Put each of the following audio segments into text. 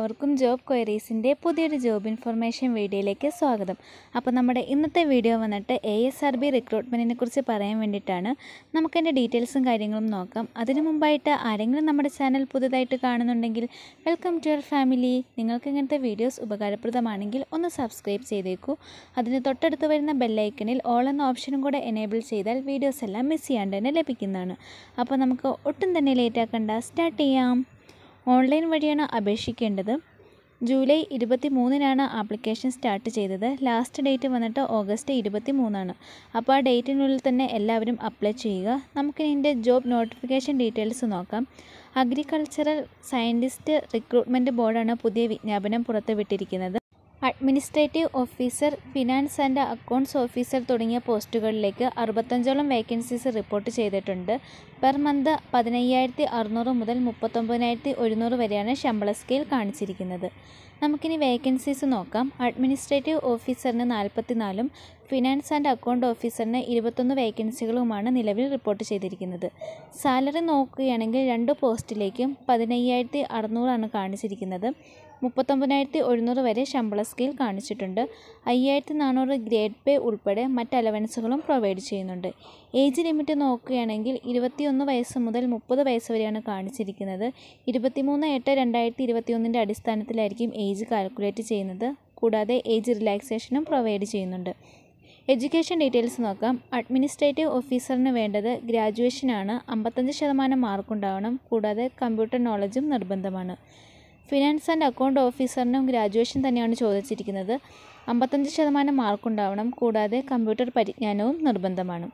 എല്ലാവർക്കും ജോബ് ക്വയറീസിൻ്റെ പുതിയൊരു job information വീഡിയോയിലേക്ക് സ്വാഗതം അപ്പോൾ നമ്മുടെ ഇന്നത്തെ വീഡിയോ വന്നിട്ട് എ എസ് ആർ ബി റിക്രൂട്ട്മെൻറ്റിനെ കുറിച്ച് പറയാൻ വേണ്ടിയിട്ടാണ് നമുക്കതിൻ്റെ ഡീറ്റെയിൽസും കാര്യങ്ങളും നോക്കാം അതിനു മുമ്പായിട്ട് ആരെങ്കിലും നമ്മുടെ ചാനൽ പുതുതായിട്ട് കാണുന്നുണ്ടെങ്കിൽ വെൽക്കം ടു യുവർ ഫാമിലി നിങ്ങൾക്ക് ഇങ്ങനത്തെ വീഡിയോസ് ഉപകാരപ്രദമാണെങ്കിൽ ഒന്ന് സബ്സ്ക്രൈബ് ചെയ്തേക്കൂ അതിന് തൊട്ടടുത്ത് വരുന്ന ബെല്ലൈക്കണിൽ ഓൾ എന്ന ഓപ്ഷനും കൂടെ എനേബിൾ ചെയ്താൽ വീഡിയോസ് എല്ലാം മിസ് ചെയ്യാണ്ട് തന്നെ ലഭിക്കുന്നതാണ് അപ്പോൾ നമുക്ക് ഒട്ടും തന്നെ ലേറ്റ് ആക്കണ്ട സ്റ്റാർട്ട് ചെയ്യാം ഓൺലൈൻ വഴിയാണ് അപേക്ഷിക്കേണ്ടത് ജൂലൈ ഇരുപത്തി മൂന്നിനാണ് ആപ്ലിക്കേഷൻ സ്റ്റാർട്ട് ചെയ്തത് ലാസ്റ്റ് ഡേറ്റ് വന്നിട്ട് ഓഗസ്റ്റ് ഇരുപത്തി മൂന്നാണ് അപ്പോൾ ആ ഡേറ്റിനുള്ളിൽ തന്നെ എല്ലാവരും അപ്ലൈ ചെയ്യുക നമുക്കിനി ഇതിൻ്റെ ജോബ് നോട്ടിഫിക്കേഷൻ ഡീറ്റെയിൽസ് നോക്കാം അഗ്രികൾച്ചറൽ സയൻറ്റിസ്റ്റ് റിക്രൂട്ട്മെൻറ്റ് ബോർഡാണ് പുതിയ വിജ്ഞാപനം പുറത്തുവിട്ടിരിക്കുന്നത് administrative officer finance and accounts officer തുടങ്ങിയ പോസ്റ്റുകളിലേക്ക് അറുപത്തഞ്ചോളം വേക്കൻസീസ് റിപ്പോർട്ട് ചെയ്തിട്ടുണ്ട് പെർ മന്ത് പതിനയ്യായിരത്തി അറുന്നൂറ് മുതൽ മുപ്പത്തൊമ്പതിനായിരത്തി ഒരുന്നൂറ് വരെയാണ് ശമ്പള സ്കെയിൽ കാണിച്ചിരിക്കുന്നത് നമുക്കിനി വേക്കൻസീസ് നോക്കാം അഡ്മിനിസ്ട്രേറ്റീവ് ഓഫീസറിന് നാൽപ്പത്തിനാലും ഫിനാൻസ് ആൻഡ് അക്കൗണ്ട് ഓഫീസറിന് ഇരുപത്തൊന്ന് വേക്കൻസികളുമാണ് നിലവിൽ റിപ്പോർട്ട് ചെയ്തിരിക്കുന്നത് സാലറി നോക്കുകയാണെങ്കിൽ രണ്ട് പോസ്റ്റിലേക്കും പതിനയ്യായിരത്തി അറുന്നൂറാണ് കാണിച്ചിരിക്കുന്നത് മുപ്പത്തൊമ്പതിനായിരത്തി ഒരുന്നൂറ് വരെ ശമ്പള സ്കെയിൽ കാണിച്ചിട്ടുണ്ട് അയ്യായിരത്തി നാനൂറ് ഗ്രേഡ് പേ ഉൾപ്പെടെ മറ്റ് അലവൻസുകളും പ്രൊവൈഡ് ചെയ്യുന്നുണ്ട് ഏജ് ലിമിറ്റ് നോക്കുകയാണെങ്കിൽ ഇരുപത്തിയൊന്ന് വയസ്സ് മുതൽ മുപ്പത് വയസ്സ് വരെയാണ് കാണിച്ചിരിക്കുന്നത് ഇരുപത്തിമൂന്ന് എട്ട് രണ്ടായിരത്തി ഇരുപത്തിയൊന്നിൻ്റെ അടിസ്ഥാനത്തിലായിരിക്കും ഏജ് കാൽക്കുലേറ്റ് ചെയ്യുന്നത് കൂടാതെ ഏജ് റിലാക്സേഷനും പ്രൊവൈഡ് ചെയ്യുന്നുണ്ട് എഡ്യൂക്കേഷൻ ഡീറ്റെയിൽസ് നോക്കാം അഡ്മിനിസ്ട്രേറ്റീവ് ഓഫീസറിന് വേണ്ടത് ഗ്രാജുവേഷനാണ് അമ്പത്തഞ്ച് ശതമാനം മാർക്കുണ്ടാവണം കൂടാതെ കമ്പ്യൂട്ടർ നോളജും നിർബന്ധമാണ് ഫിനാൻസ് ആൻഡ് അക്കൗണ്ട് ഓഫീസറിനും ഗ്രാജുവേഷൻ തന്നെയാണ് ചോദിച്ചിരിക്കുന്നത് അമ്പത്തഞ്ച് ശതമാനം മാർക്കുണ്ടാവണം കൂടാതെ കമ്പ്യൂട്ടർ പരിജ്ഞാനവും നിർബന്ധമാണ്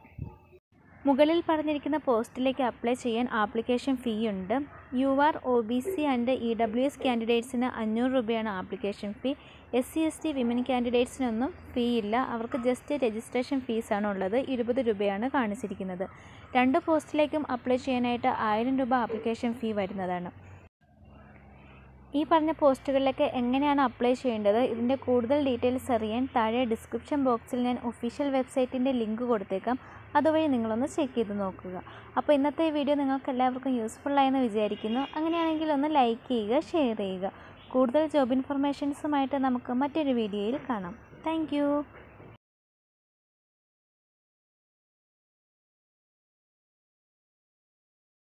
മുകളിൽ പറഞ്ഞിരിക്കുന്ന പോസ്റ്റിലേക്ക് അപ്ലൈ ചെയ്യാൻ ആപ്ലിക്കേഷൻ ഫീ ഉണ്ട് U R O B C and E W S കാൻഡിഡേറ്റ്സിന് അഞ്ഞൂറ് രൂപയാണ് application fee S C S T women കാൻഡിഡേറ്റ്സിനൊന്നും ഫീ ഇല്ല അവർക്ക് ജസ്റ്റ് രജിസ്ട്രേഷൻ ഫീസാണ് ഉള്ളത് ഇരുപത് രൂപയാണ് കാണിച്ചിരിക്കുന്നത് രണ്ട് പോസ്റ്റിലേക്കും അപ്ലൈ ചെയ്യാനായിട്ട് ആയിരം രൂപ ആപ്ലിക്കേഷൻ ഫീ വരുന്നതാണ് ഈ പറഞ്ഞ പോസ്റ്റുകളിലേക്ക് എങ്ങനെയാണ് അപ്ലൈ ചെയ്യേണ്ടത് ഇതിൻ്റെ കൂടുതൽ ഡീറ്റെയിൽസ് അറിയാൻ താഴെ ഡിസ്ക്രിപ്ഷൻ ബോക്സിൽ ഞാൻ ഒഫീഷ്യൽ വെബ്സൈറ്റിൻ്റെ ലിങ്ക് കൊടുത്തേക്കാം അതുവഴി നിങ്ങളൊന്ന് ചെക്ക് ചെയ്ത് നോക്കുക അപ്പോൾ ഇന്നത്തെ വീഡിയോ നിങ്ങൾക്ക് എല്ലാവർക്കും യൂസ്ഫുൾ ആയെന്ന് വിചാരിക്കുന്നു അങ്ങനെയാണെങ്കിൽ ഒന്ന് ലൈക്ക് ചെയ്യുക ഷെയർ ചെയ്യുക കൂടുതൽ ജോബ് ഇൻഫർമേഷൻസുമായിട്ട് നമുക്ക് മറ്റൊരു വീഡിയോയിൽ കാണാം താങ്ക്